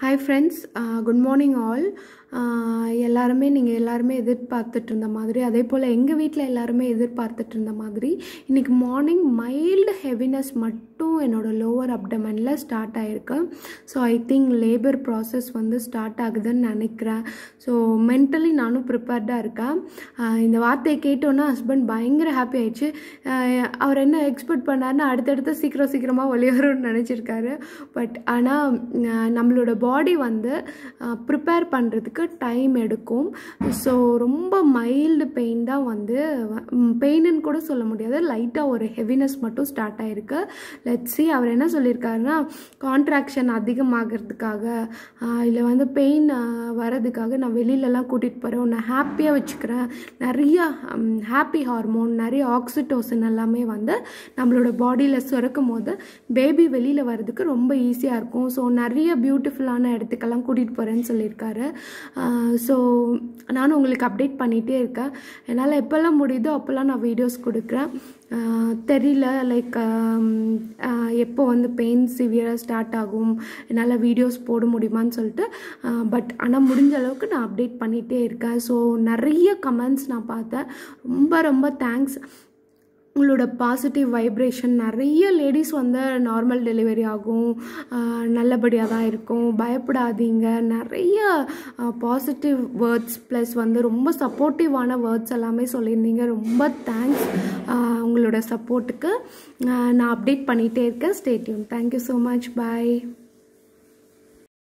hi friends good morning all எல்லாருமே நீங்கள் எல்லாருமே எதிர்பார்த்துட்டு இருந்த மாதிரி அதே போல் எங்கள் வீட்டில் எல்லாருமே எதிர்பார்த்துட்டு இருந்த மாதிரி இன்றைக்கி மார்னிங் மைல்டு ஹெவினஸ் மட்டும் என்னோடய லோவர் அப்டமனில் ஸ்டார்ட் ஆகிருக்கு so I think labour process வந்து ஸ்டார்ட் ஆகுதுன்னு நினைக்கிறேன் ஸோ மென்டலி நானும் ப்ரிப்பேர்டாக இருக்கேன் ஆஹ் இந்த வார்த்தையை கேட்டோன்னே ஹஸ்பண்ட் பயங்கர ஹாப்பி ஆயிடுச்சு ஆஹ் அவர் என்ன எக்ஸ்பெக்ட் பண்ணாருன்னா அடுத்தடுத்து சீக்கிரம் சீக்கிரமாக வெளியேறும்னு நினச்சிருக்காரு பட் ஆனால் நம்மளோட பாடி வந்து ப்ரிப்பேர் பண்ணுறதுக்கு டைம் எடுக்கும் ஸோ ரொம்ப மைல்டு பெயின் தான் வந்து பெயின்னு கூட சொல்ல முடியாது லைட்டாக ஒரு ஹெவினஸ் மட்டும் ஸ்டார்ட் ஆகிருக்கு லெட்ஸி அவர் என்ன சொல்லியிருக்காருன்னா கான்ட்ராக்ஷன் அதிகமாகிறதுக்காக இல்லை வந்து பெயின் வரதுக்காக நான் வெளியிலலாம் கூட்டிகிட்டு போகிறேன் உன்னை ஹாப்பியாக வச்சுக்கிறேன் நிறைய ஹாப்பி ஹார்மோன் நிறைய ஆக்சிடோசின் எல்லாமே வந்து நம்மளோட பாடியில் சுரக்கும் போது பேபி வெளியில் வர்றதுக்கு ரொம்ப ஈஸியாக இருக்கும் ஸோ நிறைய பியூட்டிஃபுல்லான இடத்துக்கெல்லாம் கூட்டிகிட்டு போகிறேன்னு சொல்லியிருக்காரு ஸோ நானும் உங்களுக்கு அப்டேட் பண்ணிகிட்டே இருக்கேன் என்னால் எப்போல்லாம் முடியுதோ அப்போல்லாம் நான் வீடியோஸ் கொடுக்குறேன் தெரியல லைக் எப்போ வந்து பெயின் சிவியராக ஸ்டார்ட் ஆகும் என்னால் வீடியோஸ் போட முடியுமான்னு சொல்லிட்டு பட் ஆனால் முடிஞ்ச அளவுக்கு நான் அப்டேட் பண்ணிகிட்டே இருக்கேன் ஸோ நிறைய கமெண்ட்ஸ் நான் பார்த்தேன் ரொம்ப ரொம்ப தேங்க்ஸ் உங்களோட பாசிட்டிவ் வைப்ரேஷன் நிறைய லேடிஸ் வந்து நார்மல் டெலிவரி ஆகும் நல்லபடியாக தான் இருக்கும் பயப்படாதீங்க நிறைய பாசிட்டிவ் வேர்ட்ஸ் ப்ளஸ் வந்து ரொம்ப சப்போர்ட்டிவான வேர்ட்ஸ் எல்லாமே சொல்லியிருந்தீங்க ரொம்ப தேங்க்ஸ் உங்களோட சப்போர்ட்டுக்கு நான் அப்டேட் பண்ணிகிட்டே இருக்கேன் ஸ்டேட்யூன் தேங்க்யூ ஸோ மச் பாய்